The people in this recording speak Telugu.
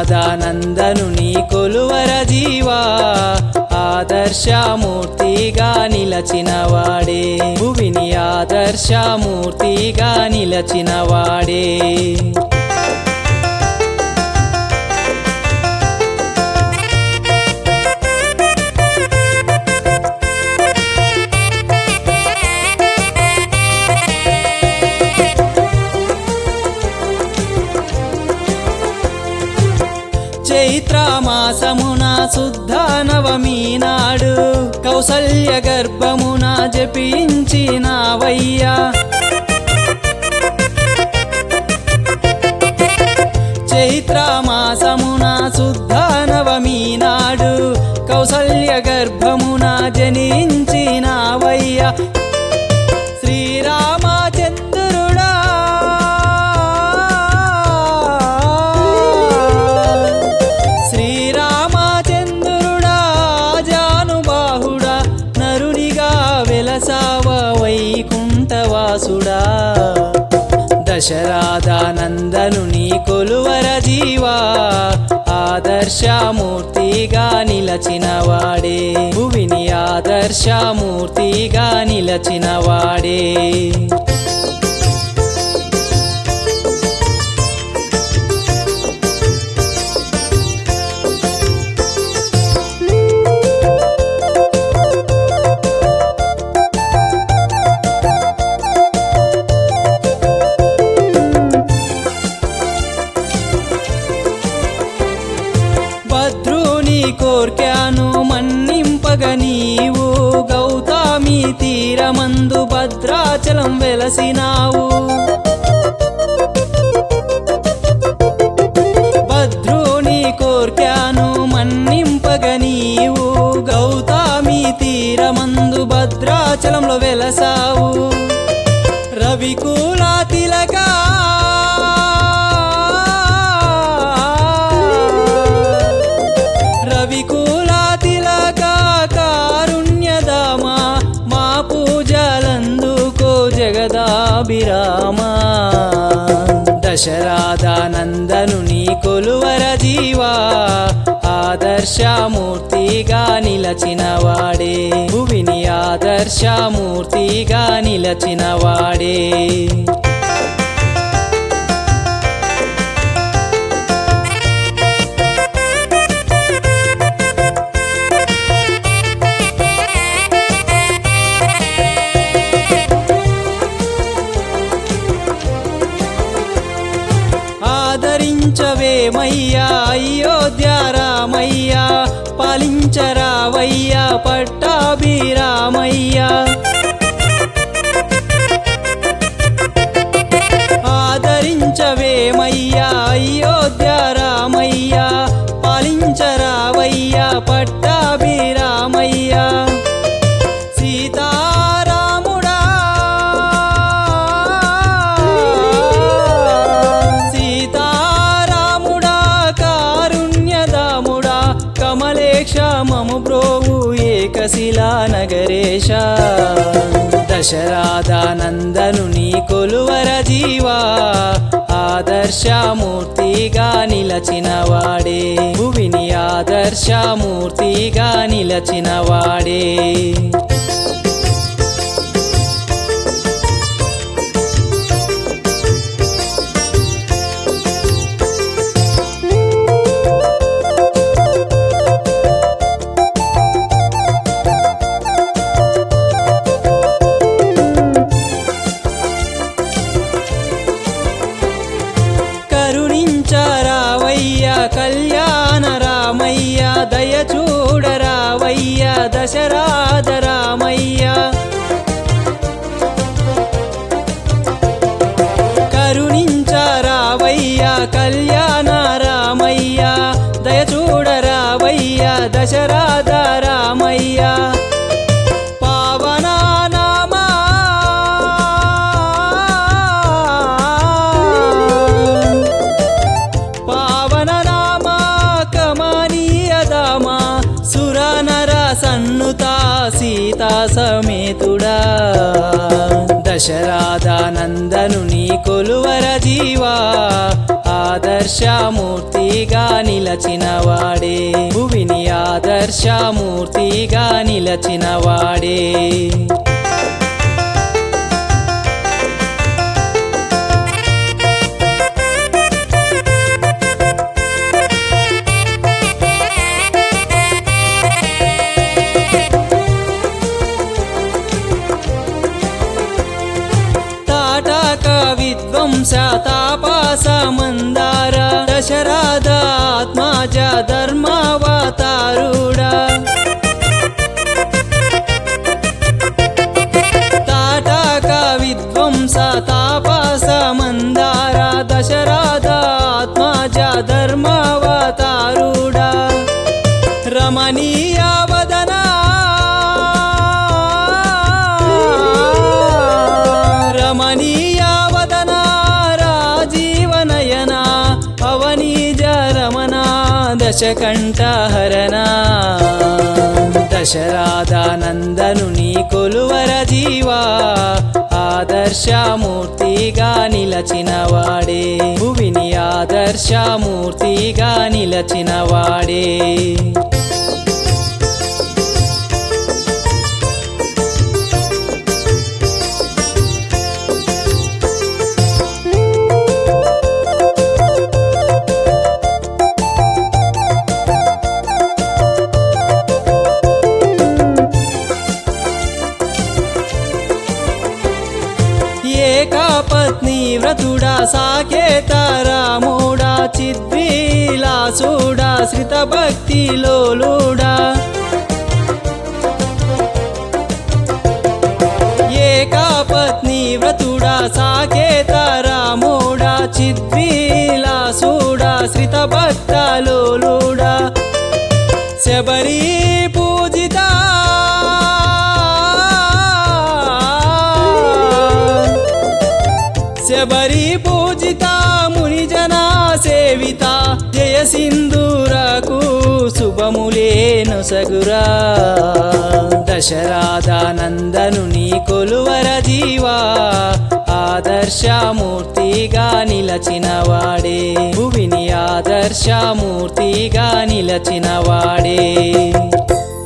దశరాధానందను నీ కొలువర జీవా ఆదర్శమూర్తిగా నిలచిన వాడే భువిని ఆదర్శమూర్తిగా నిలచిన వాడే చైత్రమాసమున శుద్ధ నవమి నాడు కౌసల్య గర్భమున జపించినావయ్యా చైత్రమాసమున శుద్ధ నవమి నాడు కౌసల్య గర్భమున జనించినావయ్యా శ్రీరామచంద్రుడా శ్రీరామచంద్రుడా జానుబాహుడా నరునిగా వెలసావ వైకుంఠవాసుడా దశరాధానందను నీ కొలువర జీవా ఆదర్శమూర్తిగా నిలచిన వాడే భువిని ఆదర్శమూర్తిగా నిలచిన వాడే భద్రుని కోర్కెను మన్నింపగ నీవు గౌతమి తీరమందు భద్రాచలం వెలసినావు భద్రుని కోర్కెను మన్నింపగ నీవు గౌతమి తీరమందు భద్రాచలంలో వెలసావు రవికుల తిలకా రవికుల తిలక కారుణ్యదామా మా పూజలందుకో జగదాభిరామా దశరాధానందను నీ కొలువర జీవా ఆదర్శమూర్తిగా నిలచిన వాడే భువిని ఆదర్శమూర్తిగా నిలచిన వాడే ఆదరించవేమయ్యా అయోధ్య రామయ్యా పాలించరావయ్యా పట్టాభిరామయ్యా ఆదరించవేమయ్యా అయోధ్య రామయ్యా పాలించరావయ్యా పట్టాభిరామయ్యా సీతారాముడా సీతారాముడా కారుణ్యదాముడా కమలేక్ష మము బ్రోవు ఏకశిలా నగరేశ దశరాధానందను నీ కొలువర జీవా ఆదర్శమూర్తిగా నిలచిన వాడే భువిని ఆదర్శమూర్తిగా నిలచిన వాడే కరుణించరావయ్య కళ్యాణ రామయ్య దయ చూడరావయ్య దశరాధ రామయ్య కరుణించరావయ్య కళ్యాణ రామయ్య దయ చూడరావయ్య దశరాధ రామయ్య పావనా నామా పావన నామా కమనీయ దామా సురనర సన్నుతా సీతా సమేతుడా దశరాధానందను నీ కొలువర జీవా ఆదర్శమూర్తిగా నిలచిన వాడే భువిని ఆదర్శమూర్తిగా నిలచిన వాడే తాటక విద్వంస తాపాస మందార దశరాధాత్మాజ ధర్మావతారుడా తాటక విద్వంస తాపాస మందార దశరాధాత్మాజ ధర్మావతారుడా రమణీయ వదనా రమణీయ వదనా రాజీవనయన అవనీజ రమణ దశకంఠ హరణ దశరాధానందను నీ కొలువర జీవా ఆదర్శమూర్తిగా నిలచిన వాడే భువిని ఆదర్శమూర్తిగా నిలచిన వాడే ఏకాపత్ని వ్రతుడా సాకేత రాముడా చిద్విలాసుడా శ్రిత భక్తిలోలుడా ఏకాపత్ని వ్రతుడా సాకేత రాముడా చిద్విలాసుడా శ్రిత భక్తలోలుడా శబరి పూజిత శబరి పూజిత మునిజన సేవిత జయ సింధూరకు శుభములేను సగురా దశరాధానందను నీ కొలువర జీవా ఆదర్శమూర్తిగా నిలచిన వాడే భువిని ఆదర్శమూర్తిగా నిలచిన వాడే